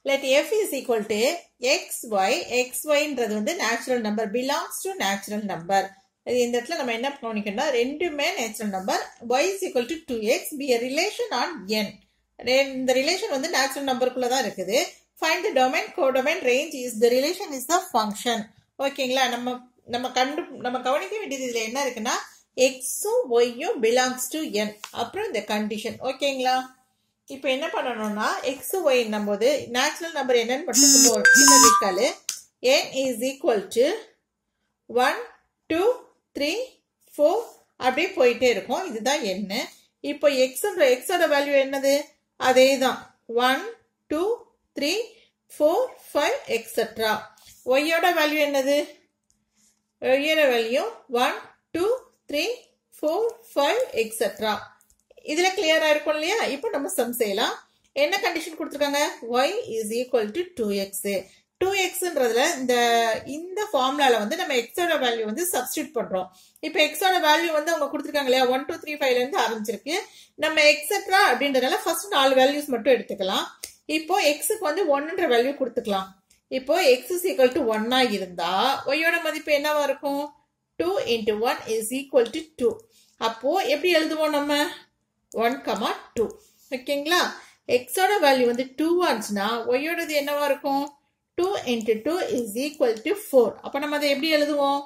let f is equal to xy xyன்றது வந்து natural number belongs to natural number இது இந்த இடத்துல நம்ம என்ன கவனிக்கணும்னா ரெண்டுமே natural number y is equal to 2x be a relation on n ரெ- இந்த ரிலேஷன் வந்து நேச்சுரல் நம்பருக்குள்ள தான் இருக்குது find the domain codomain range is the relation is the function ஓகேங்களா நம்ம நம்ம கண்டு நம்ம கவனிக்க வேண்டியது இதுல என்ன இருக்குன்னா எக்ஸும் ஒய்யும் பிலாங்ஸ் டு என் அப்புறம் இந்த கண்டிஷன் ஓகேங்களா இப்போ என்ன பண்ணணும்னா எக்ஸ் ஒய்ன்னும் போது நேச்சுரல் நம்பர் என்னன்னு மட்டும் சின்ன விக்காலு N is equal to one two three four அப்படியே போயிட்டே இருக்கும் இதுதான் என்ன இப்போ எக்ஸோட எக்ஸோட வேல்யூ என்னது அதே தான் one two three four five extra ஒய்யோட வேல்யூ என்னது ஒய்யோட value one two three four five extra இதில் கிளியராக இருக்கும் இல்லையா இப்போ நம்ம சம் செய்யலாம் என்ன கண்டிஷன் கொடுத்துருக்காங்க y is equal to two x two எக்ஸ்ன்றதுல இந்த இந்த ஃபார்முலால வந்து நம்ம எக்ஸோட வேல்யூ வந்து சப்ஸ்டியூட் பண்றோம் இப்போ எக்ஸோட வேல்யூ வந்து அவங்க கொடுத்துருக்காங்க இல்லையா ஒன் டூ த்ரீ ஃபைவ்ல இருந்து ஆரம்பிச்சிருக்கு நம்ம எக்ஸட்ரா அப்படின்றதுனால ஃபர்ஸ்ட் நாலு வேல்யூஸ் மட்டும் எடுத்துக்கலாம் இப்போ எக்ஸுக்கு வந்து ஒன்னுன்ற வேல்யூ கொடுத்துக்கலாம் இப்போ எக்ஸ் இஸ் ஈக்குவல் டு ஒன்னா இருந்தா ஒய்யோட மதிப்பு என்னவா இருக்கும் two into one is equal to two அப்போ எப்படி எழுதுவோம் நம்ம ஒன் கமா டூ ஓகேங்களா எக்ஸோட வேல்யூ வந்து டூ ஆச்சுன்னா ஒய்யோடது என்னவா இருக்கும் two into two is equal to four அப்போ நம்ம அதை எப்படி எழுதுவோம்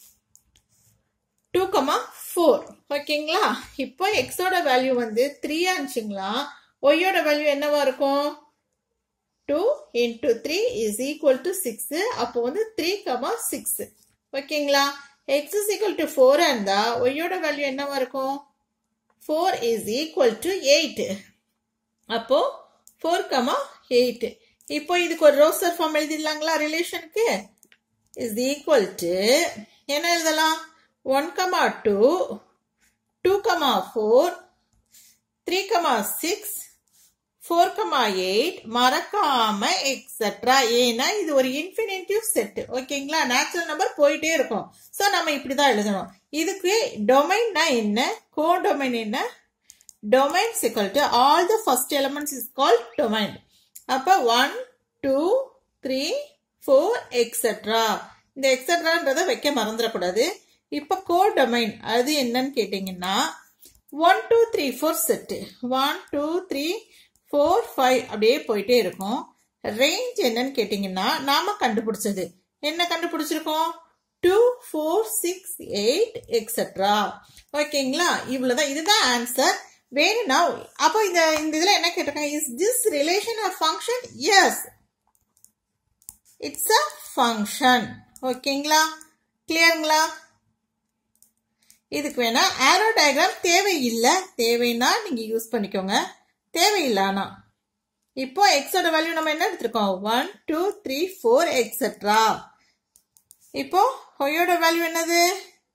டூ கமா ஃபோர் ஓகேங்களா இப்போ எக்ஸோட வேல்யூ வந்து த்ரீ ஆச்சுங்களா ஒய்யோட வேல்யூ என்னவா இருக்கும் two into three is equal to six அப்போ வந்து த்ரீ கமா சிக்ஸ் ஓகேங்களா x is equal to four இருந்தா ஒய்யோட வேல்யூ என்னவா இருக்கும் four is equal to eight அப்போ ஃபோர் கமா எயிட் இப்போ இதுக்கு ஒரு ரோசர் ஃபார்ம் எழுதிடலாங்களா ரிலேஷனுக்கு இஸ் ஈக்குவல் டு என்ன எழுதலாம் one comma two two comma four three comma six four comma eight மறக்காம எக்ஸட்ரா ஏன்னா இது ஒரு இன்ஃபினிட்டிவ் செட் ஓகேங்களா நேச்சுரல் நம்பர் போயிட்டே இருக்கும் ஸோ நம்ம இப்படி தான் எழுதணும் இதுக்கு டொமைன்னா என்ன கோ டொமைன் என்ன டொமைன் சிக்கல் to all the first elements is call domain அப்போ one two three four extra இந்த எக்ஸட்ரான்றதை வைக்க மறந்துடக்கூடாது இப்போ கோ டொமைன் அது என்னன்னு கேட்டிங்கன்னா one two three four set one two three four five அப்படியே போயிட்டே இருக்கும் ரேஞ்ச் என்னன்னு கேட்டிங்கன்னா நாம கண்டுபிடிச்சது என்ன கண்டுபிடிச்சிருக்கோம் two four six eight extra ஓகேங்களா இவ்வளோதான் இதுதான் ஆன்சர் வேணும்னா அப்போ இந்த இந்த இதில் என்ன கேட்டிருக்காங்க is this relation of function yes it's a function ஓகேங்களா கிளியருங்களா இதுக்கு வேணா ஆரோ டயக்ராம் தேவையில்லை தேவைன்னா நீங்கள் யூஸ் பண்ணிக்கோங்க தேவையில்லை ஆனா இப்போ எக்ஸோட வேல்யூ நம்ம என்ன எடுத்திருக்கோம் one two three four extra இப்போ ஒய்யோட வேல்யூ என்னது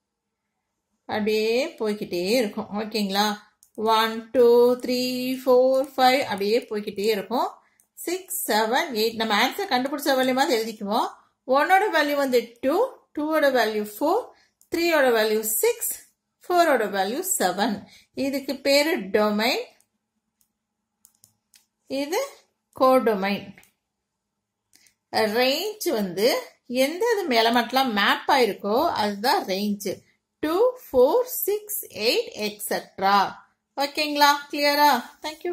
அப்படியே போய்கிட்டே இருக்கும் ஓகேங்களா one two three four five அப்படியே போய்கிட்டே இருக்கும் சிக்ஸ் செவன் எயிட் நம்ம ஆன்சர் கண்டுபிடிச்ச வேல்யூ மாதிரி எழுதிக்குவோம் ஒன்னோட வேல்யூ வந்து டூ டூவோட வேல்யூ ஃபோர் த்ரீயோட வேல்யூ சிக்ஸ் ஃபோரோட வேல்யூ செவன் இதுக்கு பேரு டொமைன் இது கோடொமைன் ரேஞ்ச் வந்து எந்த இது எலமெண்ட்லாம் மேப் ஆயிருக்கோ அதுதான் range two four six eight extra ஓகேங்களா கிளியரா thank you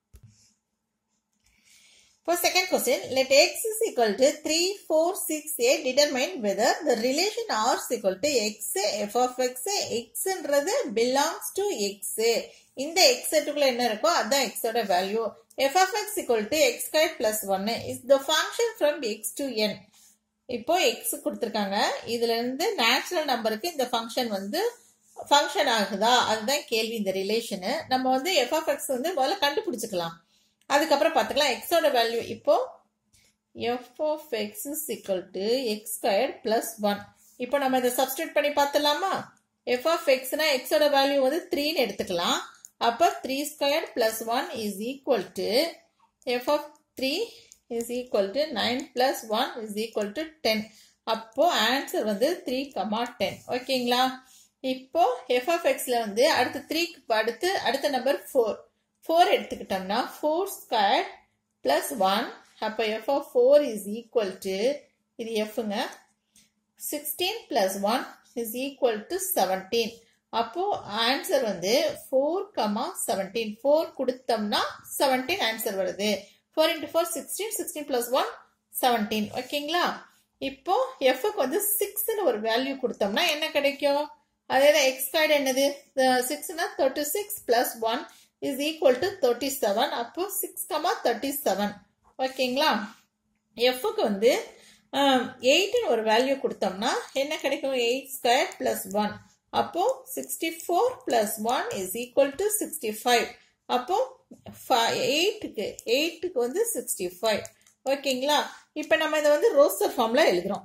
For second question, let x is equal to 3, 4, 6, 8 determine whether the relation r is equal to x, f of x, x ன்றது belongs to x. இந்த x செட்டுக்குள்ள என்ன இருக்கோ அதான் x ஓட value f of x equal to x squared plus 1 is the function from x to n. இப்போ x கொடுத்துருக்காங்க இதுல இருந்து நேச்சுரல் நம்பருக்கு இந்த ஃபங்க்ஷன் வந்து ஃபங்க்ஷன் ஆகுதா அதுதான் கேள்வி இந்த ரிலேஷனு நம்ம வந்து எஃப் ஆஃப் எக்ஸ் வந்து முதல்ல கண்டுபிடிச்சிக்கலாம் அதுக்கப்புறம் பார்த்துக்கலாம் எக்ஸோட வேல்யூ இப்போ f of x is equal to x square plus one இப்போ நம்ம இதை சப்ஸ்டியூட் பண்ணி பார்த்துலாமா எஃப் ஆஃப் எக்ஸ்னா எக்ஸோட வேல்யூ வந்து த்ரீன்னு எடுத்துக்கலாம் அப்போ three square plus one is equal to f of three is equal to nine plus one is equal to ten அப்போ ஆன்சர் வந்து த்ரீ கமா டென் ஓகேங்களா இப்போ எஃப் ஆஃப் எக்ஸ்ல வந்து அடுத்து த்ரீக்கு அடுத்து அடுத்த நம்பர் ஃபோர் ஃபோர் எடுத்துக்கிட்டோம்னா ஃபோர் ஸ்கொயர் பிளஸ் ஒன் அப்போ f of four is equal to இது எஃப்ங்க sixteen plus one is equal to seventeen அப்போ ஆன்சர் வந்து ஃபோர் கமா செவன்டீன் ஃபோர் கொடுத்தோம்னா செவன்டீன் ஆன்சர் வருது four into four sixteen sixteen plus one seventeen ஓகேங்களா இப்போ எஃப்க்கு வந்து சிக்ஸ்னு ஒரு வேல்யூ கொடுத்தோம்னா என்ன கிடைக்கும் அதே தான் எக்ஸ் கார்டு என்னது சிக்ஸ்னா thirty six plus one is equal to thirty seven அப்போ சிக்ஸ் கமா தேர்ட்டி செவன் ஓகேங்களா எஃப்க்கு வந்து எயிட்னு ஒரு வேல்யூ கொடுத்தோம்னா என்ன கிடைக்கும் எயிட் ஸ்கொயர் பிளஸ் ஒன் அப்போ sixty four plus one is equal to sixty five அப்போ எயிட்டுக்கு எயிட்டுக்கு வந்து சிக்ஸ்டி ஃபைவ் ஓகேங்களா இப்போ நம்ம இதை வந்து ரோஸ்டர் ஃபார்மில் எழுதுகிறோம்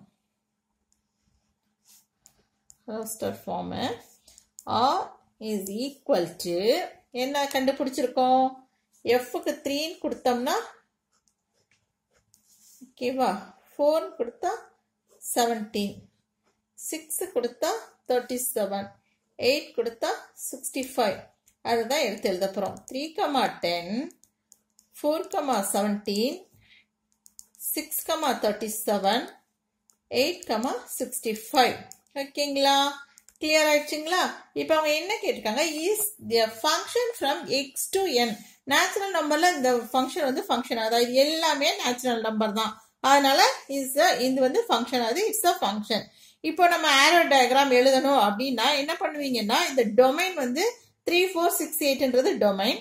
roster form r is equal to என்ன கண்டுபிடிச்சிருக்கோம் எஃப்க்கு த்ரீன்னு கொடுத்தோம்னா ஓகேவா ஃபோர் கொடுத்தா செவன்டீன் சிக்ஸ் கொடுத்தா தேர்ட்டி செவன் எயிட் கொடுத்தா சிக்ஸ்டி ஃபைவ் அதுதான் எடுத்து எழுத போகிறோம் three comma ten four comma seventeen six comma thirty seven eight comma sixty five ஓகேங்களா கிளியர் ஆயிடுச்சுங்களா இப்போ அவங்க என்ன கேட்டிருக்காங்க is the function from x to N natural நம்பரில் இந்த ஃபங்க்ஷன் வந்து ஃபங்க்ஷன் அதாவது எல்லாமே நேச்சுரல் நம்பர் தான் அதனால இஸ் இது வந்து ஃபங்க்ஷன் அது இட்ஸ் அ ஃபங்க்ஷன் இப்போ நம்ம ஆரோ டயக்ராம் எழுதணும் அப்படின்னா என்ன பண்ணுவீங்கன்னா இந்த டொமைன் வந்து த்ரீ ஃபோர் சிக்ஸ் எயிட்ன்றது domain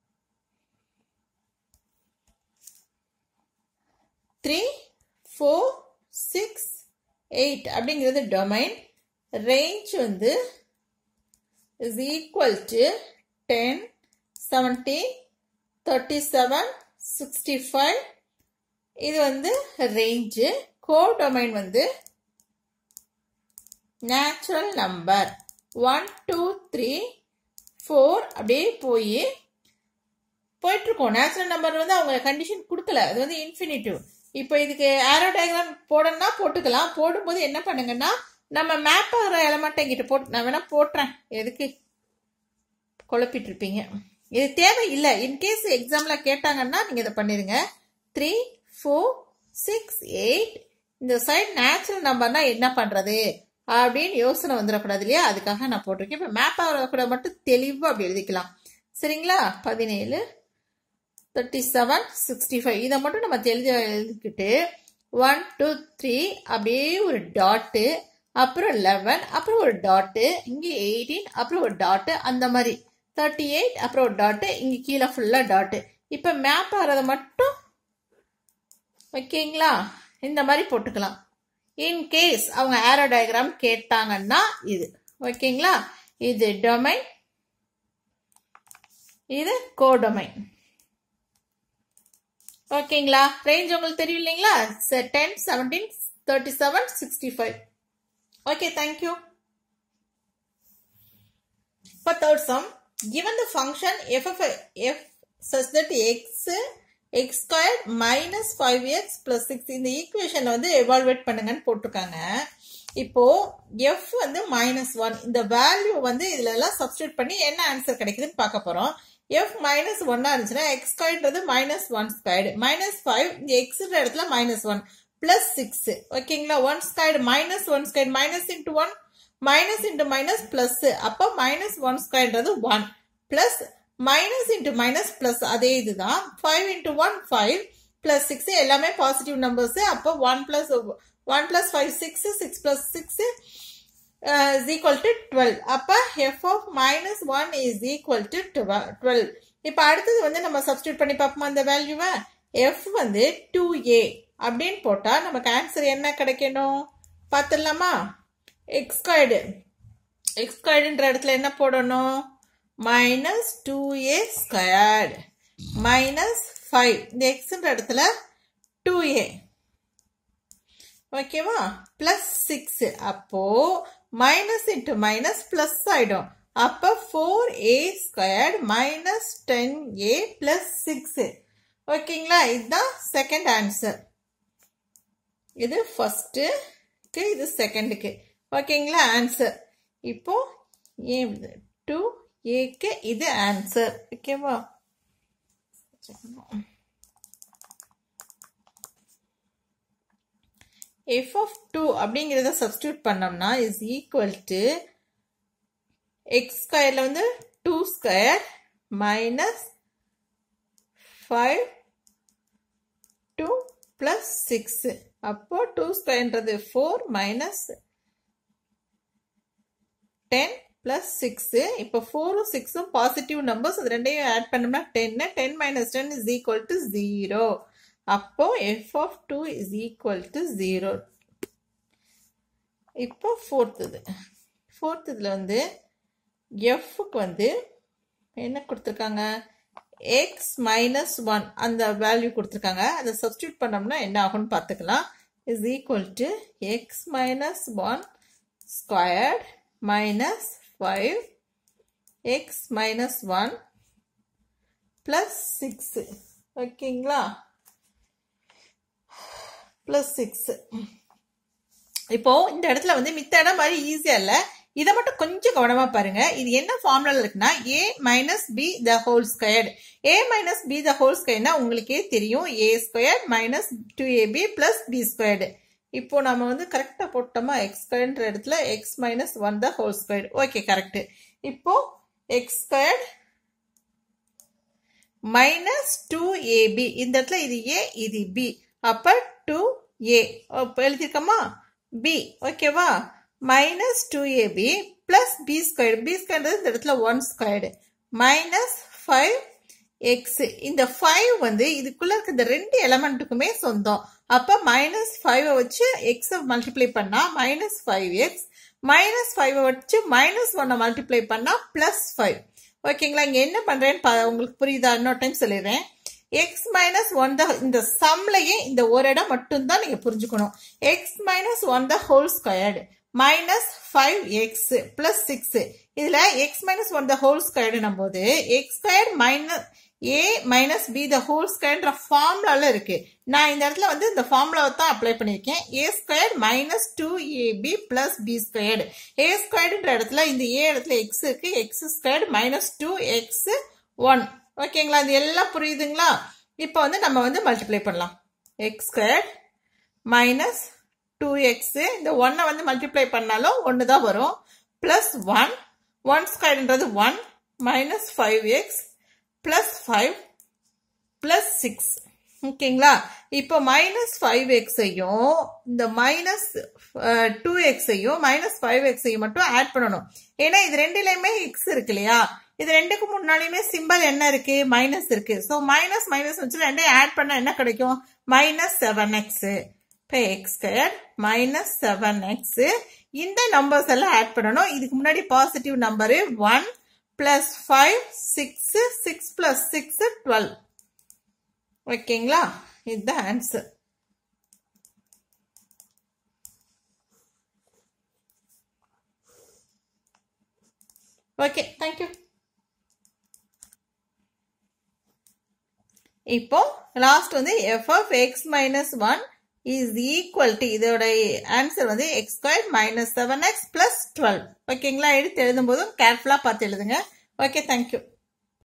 three four six eight அப்படிங்கிறது டொமைன் ரேஞ்ச் வந்து is equal to ten seventeen thirty seven sixty five இது வந்து ரேஞ்சு கோட் டொமைன் வந்து natural number one two three four அப்படியே போய் போயிட்டுருக்கோம் நேச்சுரல் நம்பர் வந்து அவங்க கண்டிஷன் கொடுக்கல அது வந்து இன்ஃபினிட்டிவ் இப்போ இதுக்கு ஆரோ டயக்ராம் போடணும்னா போட்டுக்கலாம் போடும்போது என்ன பண்ணுங்கன்னா நம்ம மேப் ஆகிற எலமெண்ட் எங்கிட்ட போட்டு நான் வேணா போட்டுறேன் எதுக்கு குழப்பிட்டு இருப்பீங்க இது தேவையில்லை இன்கேஸ் எக்ஸாமில் கேட்டாங்கன்னா நீங்கள் இதை பண்ணிடுங்க த்ரீ ஃபோர் சிக்ஸ் எயிட் இந்த சைடு நேச்சுரல் நம்பர்னா என்ன பண்ணுறது அப்படின்னு யோசனை வந்துடக்கூடாது இல்லையா அதுக்காக நான் போட்டிருக்கேன் இப்போ மேப் ஆகிற கூட மட்டும் தெளிவாக அப்படி எழுதிக்கலாம் சரிங்களா பதினேழு தேர்ட்டி செவன் சிக்ஸ்டி ஃபைவ் இதை மட்டும் நம்ம தெளிஞ்ச எழுதிக்கிட்டு ஒன் டூ த்ரீ அப்படியே ஒரு டாட்டு அப்புறம் லெவன் அப்புறம் ஒரு டாட்டு இங்கே எயிட்டீன் அப்புறம் ஒரு டாட்டு அந்த மாதிரி தேர்ட்டி எயிட் அப்புறம் ஒரு டாட்டு இங்கே கீழே ஃபுல்லாக டாட்டு இப்போ மேப் ஆகிறத மட்டும் ஓகேங்களா இந்த மாதிரி போட்டுக்கலாம் இன்கேஸ் அவங்க ஏரோ டயக்ராம் கேட்டாங்கன்னா இது ஓகேங்களா இது டொமைன் இது கோடொமைன் ஓகேங்களா ரேஞ்ச் உங்களுக்கு தெரியும் இல்லைங்களா ten seventeen thirty seven sixty five okay thank you For third sum, given the function f of f such that x x squared minus 5x plus 6 இந்த ஈக்குவேஷன்ல வந்து எவால்வேட் பண்ணுங்கன்னு போட்டிருக்காங்க இப்போ f வந்து மைனஸ் ஒன் இந்த வேல்யூ வந்து இதுல எல்லாம் சப்ஸ்டியூட் பண்ணி என்ன ஆன்சர் கிடைக்குதுன்னு பார்க்க போறோம் f மைனஸ் ஒன்னா இருந்துச்சுன்னா எக்ஸ் ஸ்கொயர்ன்றது minus one squared minus five இந்த எக்ஸ்ன்ற இடத்துல மைனஸ் ஒன் பிளஸ் சிக்ஸ் ஓகேங்களா one squared minus one squared minus into one minus into minus plus அப்போ மைனஸ் ஒன் ஸ்கொயர்ன்றது one plus minus into minus plus அதே இதுதான் five into one five plus six எல்லாமே positive numbers அப்போ one plus one plus five six six plus six is equal to 12 அப்ப f of minus 1 is equal to 12 இப்ப அடுத்தது வந்து நம்ம substitute பண்ணி பார்ப்போமா அந்த வேல்யூவை f வந்து 2a அப்படின்னு போட்டா நமக்கு ஆன்சர் என்ன கிடைக்கணும் பார்த்துடலாமா எக்ஸ் ஸ்கொயர்டு எக்ஸ் ஸ்கொயர்டுன்ற இடத்துல என்ன போடணும் minus two a squared minus five இந்த எக்ஸ்ன்ற இடத்துல டூ ஏ ஓகேவா பிளஸ் சிக்ஸ் அப்போ மைனஸ் இன்ட்டு மைனஸ் பிளஸ் ஆயிடும் அப்போ four a squared minus ten a plus six ஓகேங்களா இதுதான் செகண்ட் ஆன்சர் இது ஃபர்ஸ்ட்டுக்கு இது செகண்டுக்கு ஓகேங்களா ஆன்சர் இப்போ ஏ டூ ஏக்கு இது ஆன்சர் ஓகேவா எஃப் ஆஃப் டூ அப்படிங்கிறத சப்ஸ்டியூட் பண்ணோம்னா இஸ் ஈக்குவல் டு எக்ஸ் ஸ்கொயரில் வந்து two square minus five two plus six அப்போ டூ ஸ்கொயர்ன்றது four minus ten plus six இப்போ ஃபோரும் சிக்ஸும் பாசிட்டிவ் நம்பர்ஸ் அது ரெண்டையும் ஆட் பண்ணோம்னா டென்னு ten minus ten is equal to zero அப்போ f of two is equal to zero இப்போ ஃபோர்த்துது ஃபோர்த் இதில் வந்து எஃப்க்கு வந்து என்ன கொடுத்துருக்காங்க எக்ஸ் மைனஸ் ஒன் அந்த வேல்யூ கொடுத்துருக்காங்க அதை சப்ஸ்டியூட் பண்ணோம்னா என்ன ஆகும்னு பார்த்துக்கலாம் is equal to x minus one squared minus five x minus one plus six ஓகேங்களா ப்ளஸ் சிக்ஸு இப்போ இந்த இடத்துல வந்து மித்த இடம் மாதிரி ஈஸியா இல்ல இதை மட்டும் கொஞ்சம் கவனமா பாருங்க இது என்ன ஃபார்முலால இருக்குன்னா a minus b the whole square a minus b the whole ஸ்கொயர்னா உங்களுக்கே தெரியும் a square minus two ab plus b squared இப்போ நம்ம வந்து கரெக்டா போட்டோமா எக்ஸ் ஸ்கொயர்ன்ற இடத்துல x minus one the whole square okay correct இப்போ x square minus two ab இந்த இடத்துல இது ஏ இது பி அப்ப டூ ஏ எழுதிருக்கோமா பி ஓகேவா minus two ab plus b square b square இந்த இடத்துல one squared minus five x இந்த ஃபைவ் வந்து இதுக்குள்ள இருக்க இந்த ரெண்டு எலமெண்ட்டுக்குமே சொந்தம் அப்ப மைனஸ் ஃபைவ் வச்சு எக்ஸை மல்டிப்ளை பண்ணா minus five x minus five வச்சு மைனஸ் ஒன்னை மல்டிப்ளை பண்ணா பிளஸ் ஃபைவ் ஓகேங்களா இங்க என்ன பண்றேன்னு உங்களுக்கு புரியுதா இன்னொரு டைம் சொல்லிடுறேன் எக்ஸ் மைனஸ் ஒன் த இந்த சம்லையே இந்த ஒரு இடம் மட்டும்தான் நீங்க புரிஞ்சுக்கணும் x minus one the whole squared minus five x plus six இதுல x minus one the whole ஸ்கொயர்டுனும் போது x square minus a minus b the whole ஸ்கொயர்ன்ற ஃபார்முலால இருக்கு நான் இந்த இடத்துல வந்து இந்த ஃபார்முலாவை தான் அப்ளை பண்ணியிருக்கேன் a square minus two ab plus b squared a ஸ்கொயர்டுன்ற இடத்துல இந்த ஏ இடத்துல எக்ஸ் இருக்கு x squared minus two x one ஓகேங்களா இது எல்லாம் புரியுதுங்களா இப்போ வந்து நம்ம வந்து மல்டிப்ளை பண்ணலாம் x square minus two x இந்த ஒன்னை வந்து மல்டிப்ளை பண்ணாலும் ஒன்று தான் வரும் ப்ளஸ் ஒன் ஒன் ஸ்கொயர்ன்றது one minus five x plus five plus six ஓகேங்களா இப்போ மைனஸ் ஃபைவ் எக்ஸையும் இந்த மைனஸ் டூ எக்ஸையும் மைனஸ் ஃபைவ் எக்ஸையும் மட்டும் ஆட் பண்ணணும் ஏன்னா இது ரெண்டுலையுமே எக்ஸ் இருக்கு இல்லையா இது ரெண்டுக்கு முன்னாடியுமே சிம்பிள் என்ன இருக்கு மைனஸ் இருக்கு ஸோ மைனஸ் மைனஸ் வச்சு ரெண்டையும் ஆட் பண்ணா என்ன கிடைக்கும் மைனஸ் செவன் எக்ஸ் இப்போ x square minus seven x இந்த நம்பர்ஸ் எல்லாம் ஆட் பண்ணணும் இதுக்கு முன்னாடி positive number one plus five six six plus six twelve ஓகேங்களா இதுதான் ஆன்சர் ஓகே தேங்க்யூ இப்போ லாஸ்ட் வந்து f of x minus one is equal to இதோட ஆன்சர் வந்து x square minus seven x plus twelve ஓகேங்களா எடுத்து எழுதும் போதும் கேர்ஃபுல்லாக பார்த்து எழுதுங்க ஓகே தேங்க்யூ